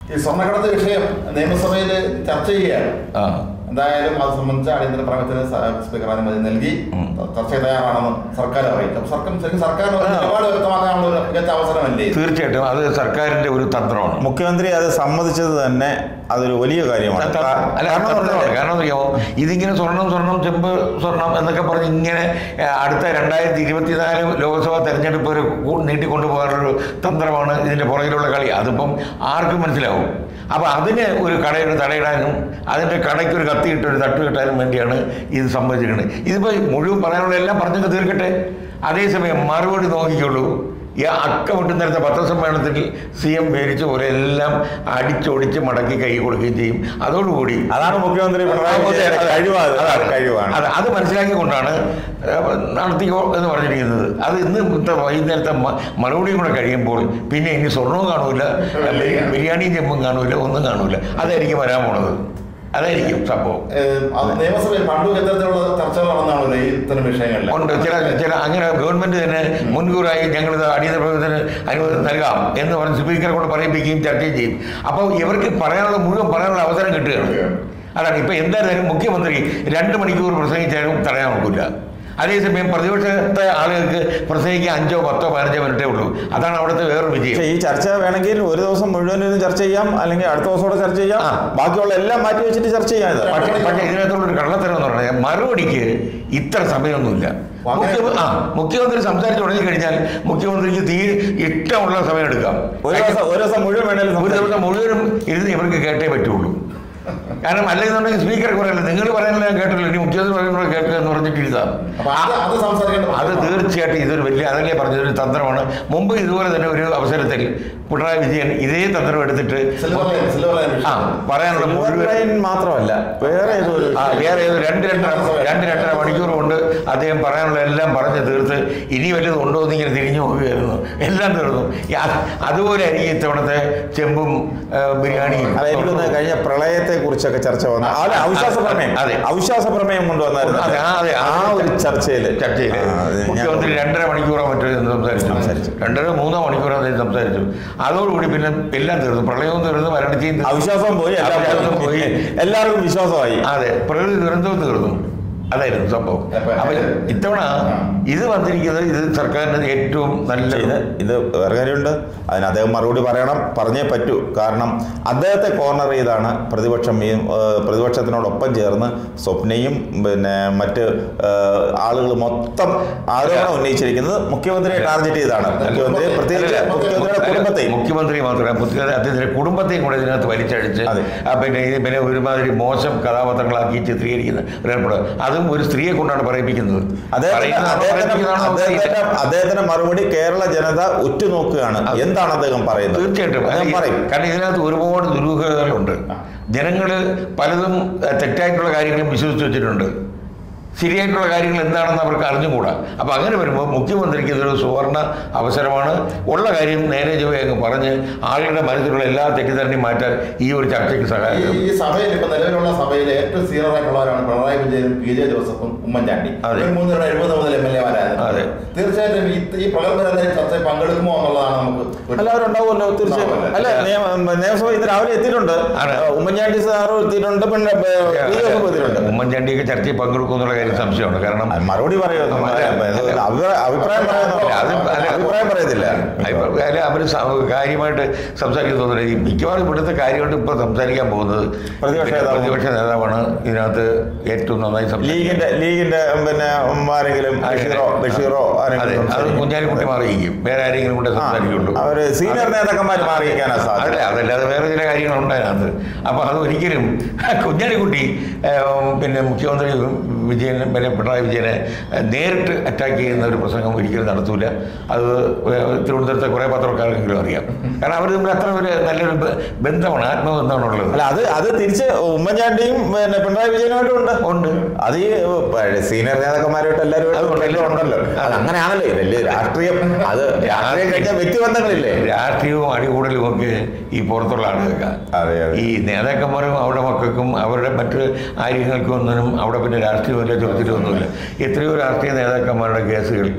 ഈ സ്വർണ്ണക്കടത്ത് വിഷയം നിയമസഭയിൽ ചർച്ച ചെയ്യുകയാണ് ആ എന്തായാലും അത് സംബന്ധിച്ച് അടിയന്തര പ്രമേയത്തിന് സ- സ്പീക്കർ അനുമതി നൽകി ഉം. ചർച്ച തയ്യാറാണെന്ന് സർക്കാർ അറിയിച്ചു അപ്പൊ സർക്കാർ ശരിക്കും സർക്കാരിന് ഒരു ആ. നിലപാട് വ്യക്തമാക്കാനുള്ള ഒരു മികച്ച അവസരമല്ലേ ഇത്? തീർച്ചയായിട്ടും അത് സർക്കാരിന്റെ ഒരു തന്ത്രമാണ് മുഖ്യമന്ത്രി അത് സമ്മതിച്ചത് തന്നെ അതൊരു വലിയ കാര്യമാണ് ത- കാ- അല്ല കാരണം എന്ന് തന്ത്രമാണ്. പറഞ്ഞാൽ കാരണം എന്ന് അറിയാമോ ഇതിങ്ങനെ സ്വർണം സ്വർണം ചെമ്പ് സ്വർണം എന്നൊക്കെ പറഞ്ഞ് ഇങ്ങനെ ഏ, അടുത്ത രണ്ടായിരത്തി ഇരുപത്തിനാല് ലോക്സഭാ തെരഞ്ഞെടുപ്പ് വരെ കൂ- നീട്ടിക്കൊണ്ടുപോകാനുള്ളൊരു തന്ത്രമാണ് ഇതിന്റെ പുറകിലുള്ള കളി അതിപ്പം ആർക്കും മനസ്സിലാവും അപ്പോൾ അതിന് ഒരു കടയുടെ തടയിടാനും അതിന്റെ കടയ്ക്ക് ഒരു കത്തിയിട്ട് ഒരു തട്ട് കെട്ടാനും വേണ്ടിയാണ് ഇത് സംഭവിച്ചിരിക്കുന്നത് ഇതിപ്പോൾ മുഴുവൻ പറയാനുള്ള എല്ലാം പറഞ്ഞൊക്കെ തീർക്കട്ടെ അതേസമയം മറുപടി നോക്കിക്കോളൂ ഈ അക്ക വിട്ടുന്നേരത്തെ പത്രസമ്മേളനത്തിൽ സി എം മേടിച്ച പോലെ എല്ലാം അടിച്ചൊടിച്ച് മടക്കി കൈ കൊടുക്കുകയും ചെയ്യും അതോടുകൂടി അതാണ് മുഖ്യമന്ത്രി പിണറായി വിജയന്റെ കഴിവാണ് അതാണ്. കഴിവാണ് അത് അത് മനസ്സിലാക്കിക്കൊണ്ടാണ് ഏഹ്, നടത്തിക്കോ എന്ന് പറഞ്ഞിരിക്കുന്നത് അത് ഇന്ന് ഇന്നത്തെ വൈകുന്നേരത്തെ മ- മറുപടിയും കൂടെ കഴിയുമ്പോൾ പിന്നെ ഇനി സ്വർണവും കാണൂല ബിരി- ബിരിയാണിയും ചെമ്പും കാണൂല ഒന്നും കാണൂല അതായിരിക്കും വരാൻ പോണത് അതായിരിക്കും സംഭവം ഏഹ്, അത് നിയമസഭയിൽ പണ്ടും ഇത്തരത്തിലുള്ള ചർച്ചകൾ നടന്നാണല്ലോ ഈ ഇത്തരം വിഷയങ്ങളിൽ ഉണ്ട് ചില ചില അങ്ങനെ ഗവൺമെന്റ് തന്നെ മുൻകൂറായി ഞങ്ങൾ ഇത് അടിയന്തര പ്രവർത്തനത്തിന് അനുമതി നൽകാം എന്ന് പറഞ്ഞ് സ്പീക്കറെ കൊണ്ട് പറയിപ്പിക്കുകയും ചർച്ചയും ചെയ്യും അപ്പോൾ ഇവർക്ക് പറയാനുള്ള മുഴുവൻ പറയാനുള്ള അവസരം കിട്ടുകയാണ് അതാണ് ഇപ്പൊ എന്തായാലും മുഖ്യമന്ത്രി രണ്ട് മണിക്കൂർ പ്രസംഗിച്ചാലും തടയാൻ നോക്കില്ല അതേസമയം പ്രതിപക്ഷത്തെ ആളുകൾക്ക് പ്രസംഗിക്കാൻ അഞ്ചോ പത്തോ പതിനഞ്ചോ മിനിറ്റേ ഉള്ളൂ അതാണ് അവിടുത്തെ വേറൊരു വിജയം പക്ഷേ ഈ ചർച്ച വേണമെങ്കിൽ ഒരു ദിവസം മുഴുവൻ ഇരുന്ന് ചർച്ച ചെയ്യാം അല്ലെങ്കിൽ അടുത്ത ദിവസം കൂടെ ചർച്ച ചെയ്യാം ആ. ബാക്കിയുള്ള എല്ലാം മാറ്റി വെച്ചിട്ട് ചർച്ച ചെയ്യാം ഇത് പക്ഷേ പക്ഷേ ഇതിനകത്തുള്ള ഒരു കള്ളത്തരം എന്ന് പറഞ്ഞാൽ മറുപടിക്ക് ഇത്ര സമയമൊന്നുമില്ല മുഖ്യ ആ മുഖ്യമന്ത്രി സംസാരിച്ചു തുടങ്ങി കഴിഞ്ഞാൽ മുഖ്യമന്ത്രിക്ക് തീരെ ഇഷ്ടമുള്ള സമയം എടുക്കാം ഒരു ദിവസം ഒരു ദിവസം മുഴുവൻ വേണേലും ഒരു സംസാരിക്കാം. ദിവസം മുഴുവനും ഇരുന്ന് ഇവർക്ക് കേട്ടേ പറ്റുള്ളൂ കാരണം അല്ലെന്നുണ്ടെങ്കിൽ സ്പീക്കർ പറയല്ല നിങ്ങൾ പറയുന്നത് ഞാൻ കേട്ടില്ല ഇനി മുഖ്യമന്ത്രി പറയുന്നത് കേൾക്കുക എന്ന് പറഞ്ഞിട്ട് ഇരുതാം അപ്പൊ അത് അത് സംസാരിക്കേണ്ട അത് തീർച്ചയായിട്ടും ഇതൊരു വലിയ അതല്ലേ പറഞ്ഞതൊരു തന്ത്രമാണ് മുമ്പ് ഇതുപോലെ തന്നെ ഒരു അവസരത്തിൽ പിണറായി വിജയൻ ഇതേ തന്ത്രം എടുത്തിട്ട് സിൽവർ ലൈൻ സിൽവർ ലൈൻ ആ വിഷയം. പറയാനുള്ള സിൽവർ മുഴുവൻ ലൈൻ മാത്രമല്ല വേറെ ഏതോ ഒരു ആ, വേറെ ഏതോ രണ്ട് രണ്ടര രണ്ട് രണ്ടര മണിക്കൂർ കൊണ്ട് അദ്ദേഹം പറയാനുള്ള എല്ലാം പറഞ്ഞ് തീർത്ത് ഇനി വല്ലതും ഉണ്ടോ എന്ന് ഇങ്ങനെ തിരിഞ്ഞു നോക്കുകയായിരുന്നു എല്ലാം തീർന്നു ഈ അത് അതുപോലെ ആയിരിക്കും ഇത്തവണത്തെ ചെമ്പും ആ, ബിരിയാണിയും അല്ല എനിക്ക് തോന്നുന്നു കഴിഞ്ഞ പ്രളയത്തെ കുറിച്ചൊക്കെ ചർച്ച വന്ന അല്ല അവിശ്വാസ പ്രമേയം അതെ. അവിശ്വാസ പ്രമേയം കൊണ്ടുവന്നായിരുന്നു അതെ, ആ, അതെ, ആ ഒരു ചർച്ചയിൽ ചർച്ചയിൽ മുഖ്യമന്ത്രി രണ്ടര മണിക്കൂറോ മറ്റോ ഇരുന്ന് സംസാരിച്ചു സംസാരിച്ചു. രണ്ടര മൂന്നോ മണിക്കൂറോ അദ്ദേഹം സംസാരിച്ചു അതോടുകൂടി പിന്നെ എല്ലാം തീർന്നു പ്രളയവും തീർന്നു വരൾച്ചയും തീർന്നു അവിശ്വാസം പോയി എല്ലാം അവിശ്വാസം പോയി. എല്ലാവർക്കും വിശ്വാസമായി അതെ പ്രകൃതി ദുരന്തവും തീർന്നു അതായിരുന്നു സംഭവം അപ്പൊ അപ്പൊ ഇത്തവണ ഇത് വന്നിരിക്കുന്നത് ഇത് സർക്കാരിന് ഏറ്റവും നല്ല പക്ഷേ ഇത് ഇത് വേറെ കാര്യമുണ്ട് അതിന് അദ്ദേഹം മറുപടി പറയണം പറഞ്ഞേ പറ്റൂ കാരണം അദ്ദേഹത്തെ കോർണർ ചെയ്താണ് പ്രതിപക്ഷം ഈ ഏഹ്, പ്രതിപക്ഷത്തിനോടൊപ്പം ചേർന്ന് സ്വപ്നയും പിന്നെ മറ്റ് ആളുകൾ മൊത്തം ആരോപണം ഉന്നയിച്ചിരിക്കുന്നത് മുഖ്യമന്ത്രിയെ ടാർഗറ്റ് ചെയ്താണ് മുഖ്യമന്ത്രി പ്രത്യേകിച്ച് മുഖ്യമന്ത്രിയുടെ കുടുംബത്തെയും മുഖ്യമന്ത്രി മാത്രമല്ല മുഖ്യമന്ത്രി അദ്ദേഹത്തിന്റെ കുടുംബത്തെയും കൂടെ ഇതിനകത്ത് വലിച്ചഴിച്ച് അതെ. ആ, പിന്നെ ഇത് പിന്നെ ഒരുമാതിരി മോശം കഥാപാത്രങ്ങളാക്കി ചിത്രീകരിക്കുന്ന ഒരാൾപ്പെടെ അതും ഒരു സ്ത്രീയെ കൊണ്ടാണ് പറയിപ്പിക്കുന്നത് അദ്ദേഹത്തിന്റെ പറയുന്നതാണോ, അദ്ദേഹത്തിന്റെ പറയിപ്പിക്കുന്നതാണോ അദ്ദേഹത്തിന്റെ എന്നറിയില്ല. അദ്ദേഹത്തിന്റെ മറുപടി കേരള ജനത ഉറ്റുനോക്കുകയാണ് എന്താണ് അദ്ദേഹം പറയുന്നത് തീർച്ചയായിട്ടും അദ്ദേഹം അത് പറയും കാരണം ഇതിനകത്ത് ഒരുപാട് ദുരൂഹതകളുണ്ട് ജനങ്ങൾ പലതും അഹ്, തെറ്റായിട്ടുള്ള കാര്യങ്ങളും വിശ്വസിച്ച് വെച്ചിട്ടുണ്ട് ശരിയായിട്ടുള്ള കാര്യങ്ങൾ എന്താണെന്ന് അവർക്ക് അറിഞ്ഞുകൂടാ അപ്പം അങ്ങനെ വരുമ്പോൾ മുഖ്യമന്ത്രിക്ക് ഇതൊരു സുവർണ അവസരമാണ് ഉള്ള കാര്യം നേരെ ചൊവ്വേ അങ്ങ് പറഞ്ഞ് ആളുകളുടെ മനസ്സിലുള്ള എല്ലാ തെറ്റിദ്ധാരണയും മാറ്റാൻ ഈ ഒരു ചർച്ചയ്ക്ക് ഈ സഹായിക്കും ഈ സഭയിൽ ഇപ്പൊ നിലവിലുള്ള സഭയിൽ ഏറ്റവും സീനിയർ ആയിട്ടുള്ളവരാണ് പിണറായി വിജയനും പി ജെ ജോസഫും ഉമ്മൻചാണ്ടി അതെ. ഇവർ മൂന്നുപേരുടെ എഴുപത് മുതൽ എം എൽ എമാരായിരുന്നു അതെ. തീർച്ചയായിട്ടും ഈ ഈ പ്രഗത്ഭരെല്ലാം ഈ ചർച്ചയിൽ പങ്കെടുക്കുമോ എന്നുള്ളതാണ് നമുക്ക് ഒരു- എല്ലാവരും ഉണ്ടാവുമല്ലോ തീർച്ചയായും ഉണ്ടാവുമല്ലോ. അല്ല നിയമ- നിയമസഭ ഇന്ന് രാവിലെ എത്തിയിട്ടുണ്ട് ആണ്. ഉമ്മൻചാണ്ടി സാറും എത്തിയിട്ടുണ്ട് പിന്നെ ഏ, വി. ജോസഫും എത്തിയിട്ടുണ്ട് ഉമ്മൻചാണ്ടിയൊക്കെ ചർച്ചയിൽ പങ്കെടുക്കും എന്നുള്ള കാര്യം സംശയമാണ് കാരണം അത് മറുപടി പറയുമോ അല്ല. അഭിപ്രായം പറയുന്നു അത് അത് അഭിപ്രായം പറയത്തില്ല അല്ല അവർ കാര്യമായിട്ട് സംസാരിക്കുന്നില്ല ഈ മിക്കവാറും ഇവിടുത്തെ കാര്യമായിട്ട് ഇപ്പോൾ സംസാരിക്കാൻ പോകുന്നത് പ്രതിപക്ഷ പിന്നെ നേതാവ്. പ്രതിപക്ഷ നേതാവാണ് ഇതിനകത്ത് ഏറ്റവും നന്നായി സംസാരിക്കുന്നത് ലീഗിന്റെ ലീഗിന്റെ പിന്നെ ഉം, ആരെങ്കിലും ബഷീറോ ബഷീറോ അതെ ആരെങ്കിലും അത് സംസാരിക്കും. കുഞ്ഞാലിക്കുട്ടി മാറിയിരിക്കും വേറെ ആരെങ്കിലും കൂടെ ആ, സംസാരിക്കുള്ളൂ അവര് സീനിയർ നേതാക്കന്മാർ മാറിയിരിക്കാനാ സാധ്യത അതല്ല അതല്ലാതെ വേറെ ചില കാര്യങ്ങളുണ്ട് അതിനകത്ത് അപ്പോൾ അത് ഒരിക്കലും കുഞ്ഞാലിക്കുട്ടി ഏഹ്, പിന്നെ മുഖ്യമന്ത്രി വിജയൻ പിന്നെ പിണറായി വിജയനെ ഏഹ്, നേരിട്ട് അറ്റാക്ക് ചെയ്യുന്ന ഒരു പ്രസംഗം ഒരിക്കലും നടത്തൂല അത് ഏഹ്, തിരുവനന്തപുരത്തെ കുറേ പത്രക്കാർക്കെങ്കിലും അറിയാം കാരണം അവർ തമ്മിൽ അത്ര ഒരു നല്ലൊരു ബ- ബന്ധമാണ് ആത്മബന്ധമാണുള്ളത് അല്ല അത് അത് തിരിച്ച് ഉമ്മൻചാണ്ടിയും പിന്നെ പിണറായി വിജയനുമായിട്ടും ഉണ്ട് ഉണ്ട് അത് ഈ പഴയ സീനിയർ നേതാക്കന്മാരായിട്ട് എല്ലാവരും അത് ഉണ്ടല്ലോ ഉണ്ടല്ലോ അത് അങ്ങനെയാണല്ലോ വലിയ രാഷ്ട്രീയം അത് രാഷ്ട്രീയം കഴിഞ്ഞാൽ വ്യക്തിബന്ധങ്ങളില്ലേ രാഷ്ട്രീയവും അടികൂടലും ഒക്കെ ഈ പുറത്തുള്ള ആളുകൾക്കാണ് അതെ അതെ ഈ നേതാക്കന്മാരും അവരുടെ മക്കൾക്കും അവരുടെ മറ്റ് കാര്യങ്ങൾക്കും ഒന്നിനും അവിടെ പിന്നെ രാഷ്ട്രീയമില്ല ചുരത്തിലൊന്നുമില്ല എത്രയോ രാഷ്ട്രീയ നേതാക്കന്മാരുടെ കേസുകൾ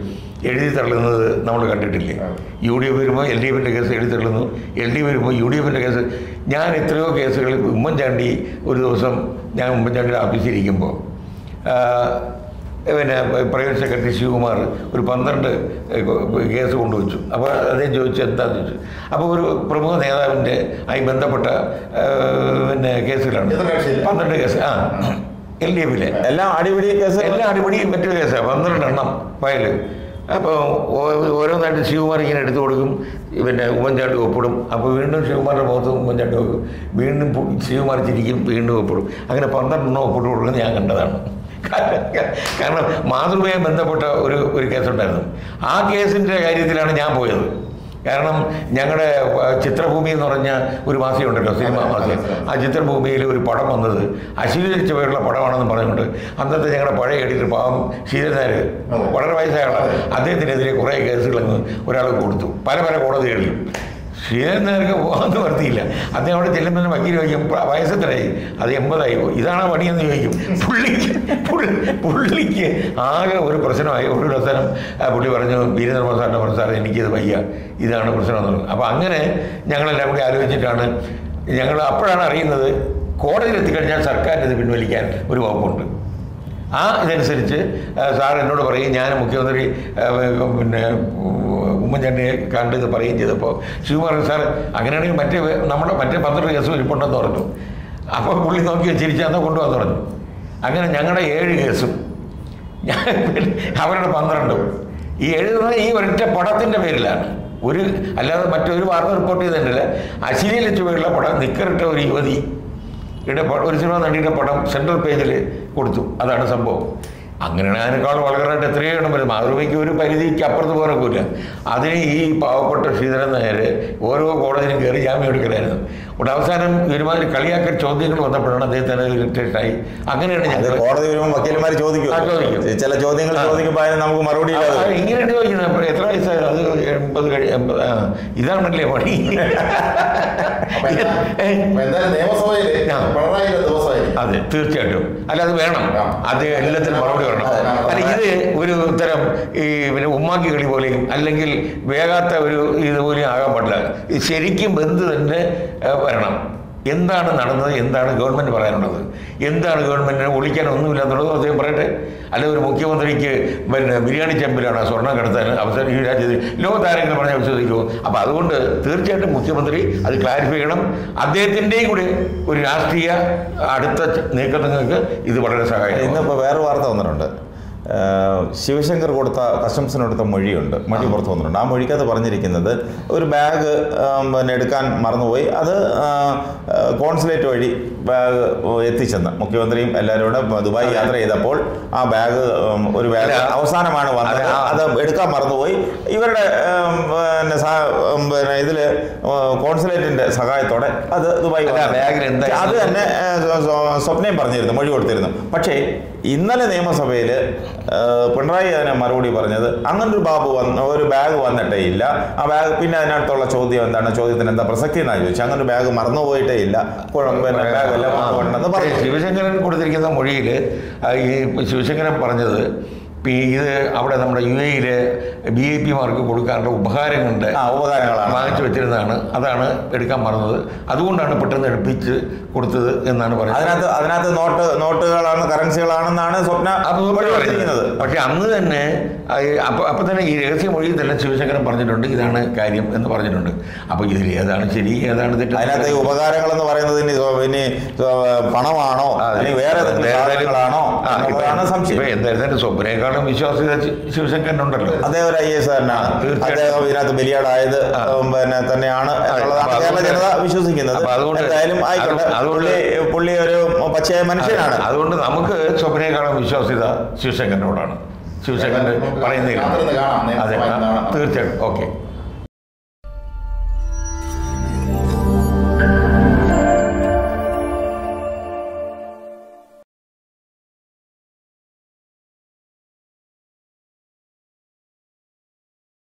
എഴുതി തള്ളുന്നത് നമ്മൾ കണ്ടിട്ടില്ലേ യു ഡി എഫ് വരുമ്പോൾ എൽ ഡി എഫിൻ്റെ കേസ് എഴുതി തള്ളുന്നു എൽ ഡി എഫ് വരുമ്പോൾ യു ഡി എഫിൻ്റെ കേസ് ഞാൻ എത്രയോ കേസുകൾ ഉമ്മൻചാണ്ടി ഒരു ദിവസം ഞാൻ ഉമ്മൻചാണ്ടിയുടെ ഓഫീസിൽ ഇരിക്കുമ്പോൾ പിന്നെ പ്രൈവറ്റ് സെക്രട്ടറി ശിവകുമാർ ഒരു പന്ത്രണ്ട് കേസ് കൊണ്ടുവച്ചു അപ്പോൾ അദ്ദേഹം ചോദിച്ചു എന്താണെന്ന് ചോദിച്ചു അപ്പോൾ ഒരു പ്രമുഖ നേതാവിൻ്റെ ആയി ബന്ധപ്പെട്ട ആ, പിന്നെ കേസുകളാണ് എത്ര കക്ഷിയില്ല? പന്ത്രണ്ട് കേസ് ആ എൽ ഡി എഫിലെ എല്ലാം അടിപിടി കേസ് എല്ലാ അടിപൊളിയും മറ്റു കേസാണ് പന്ത്രണ്ടെണ്ണം ഫയല് അപ്പോൾ ഓരോന്നായിട്ട് ശിവകുമാർ ഇങ്ങനെ എടുത്തു കൊടുക്കും പിന്നെ ഉമ്മൻചാണ്ടി ഒപ്പിടും അപ്പോൾ വീണ്ടും ശിവകുമാറിൻ്റെ മുഖത്ത് ഉമ്മൻചാണ്ടി വെക്കും വീണ്ടും പു- ശിവകുമാർ ചിരിക്കും വീണ്ടും ഒപ്പിടും അങ്ങനെ പന്ത്രണ്ടെണ്ണം ഒപ്പിട്ട് കൊടുക്കുന്നത് ഞാൻ കണ്ടതാണ് കാരണം കാരണം മാതൃഭൂമിയെ ബന്ധപ്പെട്ട ഒരു ഒരു കേസുണ്ടായിരുന്നു ആ കേസിൻ്റെ കാര്യത്തിലാണ് ഞാൻ പോയത് കാരണം ഞങ്ങളുടെ ചിത്രഭൂമി എന്ന് പറഞ്ഞ ഒരു മാസികയുണ്ടല്ലോ സിനിമ മാസിക ആ ചിത്രഭൂമിയിൽ ഒരു പടം വന്നത് അശ്ലീലിച്ച പോയുള്ള പടമാണെന്ന് പറഞ്ഞുകൊണ്ട് അന്നത്തെ ഞങ്ങളുടെ പഴയ എഡിറ്റർ പാവം ശീതനാർ വളരെ വയസ്സായ ആളാണ് അദ്ദേഹത്തിനെതിരെ കുറേ കേസുകളങ്ങ് ഒരാൾ കൊടുത്തു പല പല കോടതികളിൽ ശ്രീധരനാർക്ക് പോകാൻ നിവർത്തിയില്ല അദ്ദേഹം അവിടെ ചെല്ലുമ്പോൾ വക്കീൽ ചോദിക്കും "പ്ര- വയസ്സെത്രയായി അത് എൺപതായി പോയി ഇതാണ് പണിയെന്ന് ചോദിക്കും പുള്ളിക്ക് പുള്ളി- പുള്ളിക്ക് ആകെ ഒരു പ്രശ്നമായി ഒരു അവസാനം ആ പുള്ളി പറഞ്ഞു വീരേന്ദ്രമോഹൻ സാറിനെ പറഞ്ഞു സാറേ എനിക്കിത് വയ്യ ഇതാണ് പ്രശ്നം എന്ന് പറഞ്ഞു അപ്പോൾ അങ്ങനെ ഞങ്ങളെല്ലാം കൂടി ആലോചിച്ചിട്ടാണ് ഞങ്ങൾ അപ്പോഴാണ് അറിയുന്നത് കോടതിയിൽ എത്തിക്കഴിഞ്ഞാൽ സർക്കാരിന് ഇത് പിൻവലിക്കാൻ ഒരു വകുപ്പുണ്ട് ആ ഇതനുസരിച്ച് ആ, സാർ എന്നോട് പറയും ഞാൻ മുഖ്യമന്ത്രി ആ, പിന്നെ ഉമ്മൻചാണ്ടിയെ കണ്ട് ഇത് പറയുകയും ചെയ്തപ്പോൾ ശിവകുമാർ സാർ അങ്ങനെയാണെങ്കിൽ മറ്റേ വേ- നമ്മുടെ മറ്റേ പന്ത്രണ്ട് കേസും ഇരിപ്പുണ്ടെന്ന് പറഞ്ഞു അപ്പോൾ പുള്ളി നോക്കി ചിരിച്ച് അന്ന് കൊണ്ടുവന്ന് പറഞ്ഞു അങ്ങനെ ഞങ്ങളുടെ ഏഴ് കേസും ഞാൻ പിന്നെ അവരുടെ പന്ത്രണ്ടും ഈ എഴുതുന്നത് ഈ ഒരൊറ്റ പടത്തിൻ്റെ പേരിലാണ് ഒരു അല്ലാതെ മറ്റൊരു വാർത്ത റിപ്പോർട്ട് ചെയ്തിട്ടില്ല അശ്ലീല ചുവയുള്ള പടം നിക്കറിട്ട ഒരു യുവതി ഇവിടെ പ- ഒരു സിനിമ നടിയുടെ പടം സെൻട്രൽ പേജിൽ കൊടുത്തു അതാണ് സംഭവം അങ്ങനെയാണ് അതിനേക്കാൾ വളരെയായിട്ട് എത്രയോ എണ്ണം വരും മാതൃഭൂമിക്ക് ഒരു പരിധിക്ക് അപ്പുറത്ത് പോകാനൊക്കില്ല അതിന് ഈ പാവപ്പെട്ട ശ്രീധരൻ നായർ ഓരോ കോടതിയിലും കയറി ജാമ്യം എടുക്കലായിരുന്നു ഇവിടെ അവസാനം ഒരുമാതിരി കളിയാക്കൽ ചോദ്യങ്ങൾ വന്നപ്പോഴാണ് അദ്ദേഹത്തിന് ഇറിറ്റേഷനായി അങ്ങനെയാണ് അത് ഞങ്ങൾ കോടതി വരുമ്പോൾ വക്കീലന്മാർ ചോദിക്കും ആ, ചോദിക്കും. ചില ചോദ്യങ്ങൾ ആ. ചോദിക്കുമ്പോൾ അതിന് നമുക്ക് മറുപടി ആ, ഇല്ലാതെ വരും. ഇങ്ങനെയാണ് ചോദിക്കുന്നത് അപ്പോൾ എത്ര വയസ്സായി അത് എൺപത് കഴി എൺപത് ആ ഇതാണല്ലേ പണി അപ്പൊ എന്താ- ഏ, അപ്പൊ എന്തായാലും നിയമസഭയിൽ ആ. പിണറായിയുടെ ദിവസമായിരിക്കും അതെ തീർച്ചയായിട്ടും അല്ല അത് വേണം ആ. അത് എല്ലാത്തിനും മറുപടി പറയണം അതെ. അല്ല ഇത് ഒരു തരം ഈ പിന്നെ ഉമ്മാക്കി കളി പോലെയും അല്ലെങ്കിൽ വേഗാത്ത ഒരു ഇതുപോലെയും ആകാൻ പാടില്ല ഇത് ശരിക്കും ബന്ധു തന്നെ ഏ, വരണം എന്താണ് നടന്നത് എന്താണ് ഗവൺമെൻറ് പറയാനുള്ളത് എന്താണ് ഗവൺമെൻറ്റിനെ ഒളിക്കാൻ ഒന്നുമില്ലാന്നുള്ളത് അദ്ദേഹം പറയട്ടെ അല്ല ഒരു മുഖ്യമന്ത്രിക്ക് പിന്നെ ബിരിയാണി ചെമ്പിലാണ് സ്വർണ്ണം കടത്താൻ അവസരം ഈ രാജ്യത്ത് ലോകത്താരെങ്കിലും പറഞ്ഞാൽ വിശ്വസിക്കുമോ അപ്പോൾ അതുകൊണ്ട് തീർച്ചയായിട്ടും മുഖ്യമന്ത്രി അത് ക്ലാരിഫൈ ചെയ്യണം അദ്ദേഹത്തിൻ്റെയും കൂടി ഒരു രാഷ്ട്രീയ അടുത്ത നീക്കങ്ങൾക്ക് ഇത് വളരെ സഹായകമാണ് ഇന്നിപ്പോൾ വേറെ വാർത്ത വന്നിട്ടുണ്ട് ഏഹ് ശിവശങ്കർ കൊടുത്ത കസ്റ്റംസിന് കൊടുത്ത മൊഴിയുണ്ട് മൊഴി പുറത്ത് വന്നിട്ടുണ്ട് ആ മൊഴിക്കകത്ത് പറഞ്ഞിരിക്കുന്നത് ഒരു ബാഗ് ആം, പിന്നെ എടുക്കാൻ മറന്നുപോയി അത് കോൺസുലേറ്റ് വഴി ബാഗ് എത്തിച്ചെന്ന് മുഖ്യമന്ത്രിയും എല്ലാവരും കൂടെ ദുബായ് യാത്ര ചെയ്തപ്പോൾ ആ ബാഗ് ഉം, ഒരു ബാഗ് അല്ല, അവസാനമാണ് വന്നത് അതെ, ആ. അത് എടുക്കാൻ മറന്നുപോയി ഇവരുടെ ഉം, പിന്നെ സഹ- ഉം, പിന്നെ ഇതിൽ കോൺസുലേറ്റിന്റെ സഹായത്തോടെ അത് ദുബായ് അല്ല, വന്നു. ബാഗിൽ എന്തായിരുന്നു? അത് തന്നെ ഏഹ്, സ്വ- സ്വ- സ്വപ്നയും പറഞ്ഞിരുന്നു മൊഴി കൊടുത്തിരുന്നു പക്ഷേ ഇന്നലെ നിയമസഭയിൽ പിണറായി അതിനെ മറുപടി പറഞ്ഞത് അങ്ങനെ ഒരു ബാബു വന്ന് ഒരു ബാഗ് വന്നിട്ടേ ഇല്ല ആ ബാഗ് പിന്നെ അതിനകത്തുള്ള ചോദ്യം എന്താണ് ചോദ്യത്തിന് എന്താ പ്രസക്തി എന്നാണ് ചോദിച്ചു അങ്ങനെ ഒരു ബാഗ് മറന്നുപോയിട്ടേ ഇല്ല കുഴ- പിന്നെ ബാഗ് എല്ലാം കൊണ്ടുവന്നെന്ന് ആ, പറഞ്ഞു ശിവശങ്കരൻ കൊടുത്തിരിക്കുന്ന മൊഴിയിൽ ഈ ശിവശങ്കരൻ പറഞ്ഞത് ഇപ്പം ഈ ഇത് അവിടെ നമ്മുടെ യു എയിലെ ബി ഐ പിമാർക്ക് കൊടുക്കാനുള്ള ഉപഹാരങ്ങളുടെ ആ ഉപകാരങ്ങളാണ് വാങ്ങിച്ചു വെച്ചിരുന്നതാണ് അതാണ് എടുക്കാൻ മറന്നത് അതുകൊണ്ടാണ് പെട്ടെന്ന് എടുപ്പിച്ച് കൊടുത്തത് എന്നാണ് പറയുന്നത് അതിനകത്ത് അതിനകത്ത് നോട്ട് നോട്ടുകളാണ് കറൻസികളാണെന്നാണ് സ്വപ്ന അത് മൊഴി പറയുന്നത് കൊടുത്തിരിക്കുന്നത് പക്ഷെ അന്ന് തന്നെ ആ, ഈ അപ്പൊ അപ്പൊ തന്നെ ഈ രഹസ്യ മൊഴിയിൽ തന്നെ ശിവശങ്കരൻ പറഞ്ഞിട്ടുണ്ട് ഇതാണ് കാര്യം എന്ന് പറഞ്ഞിട്ടുണ്ട് അപ്പൊ ഇതിൽ ഏതാണ് ശരി ഏതാണ് തെറ്റ് അതിനകത്ത് ഈ ഉപകാരങ്ങൾ എന്ന് പറയുന്നത് ഇനി സ്വ- ഇനി സ്വ- പണമാണോ ആ, അല്ലെങ്കിൽ വേറെ ഏതെങ്കിലും വേറെ സാധനങ്ങളാണോ ആ, ഇപ്പൊ- എന്നുള്ളതാണ് സംശയം ഇപ്പൊ എന്തായിരുന്നാലും സ്വപ്നേക്കാളും വിശ്വാസ്യത ശി- ശിവശങ്കരനുണ്ടല്ലോ അദ്ദേഹം ഒരു ഐ എസ് കാരനാണ് തീർച്ചയായിട്ടും. അദ്ദേഹം ഇതിനകത്ത് ബലിയാടായത് ആ. ഉം, പിന്നെ തന്നെയാണ് എന്നുള്ളതാണ് അപ്പൊ കേരള അതുകൊണ്ട് ജനത വിശ്വസിക്കുന്നത് അപ്പൊ അതുകൊണ്ട് എന്തായാലും ആയിക്കോട്ടെ അത് അതുകൊണ്ട് പുള്ളി പുള്ളി ഒരു പച്ചയായ മനുഷ്യനാണ് അതുകൊണ്ട് നമുക്ക് സ്വപ്നേക്കാളും വിശ്വാസ്യത ശിവശങ്കരനോടാണ് ശിവശങ്കരൻ നമുക്ക് പറയുന്നില്ല കാത്തിരുന്ന് കാണാം. അതെ നിയമസഭ ആ, എന്താണ്? തീർച്ചയായിട്ടും ഓക്കെ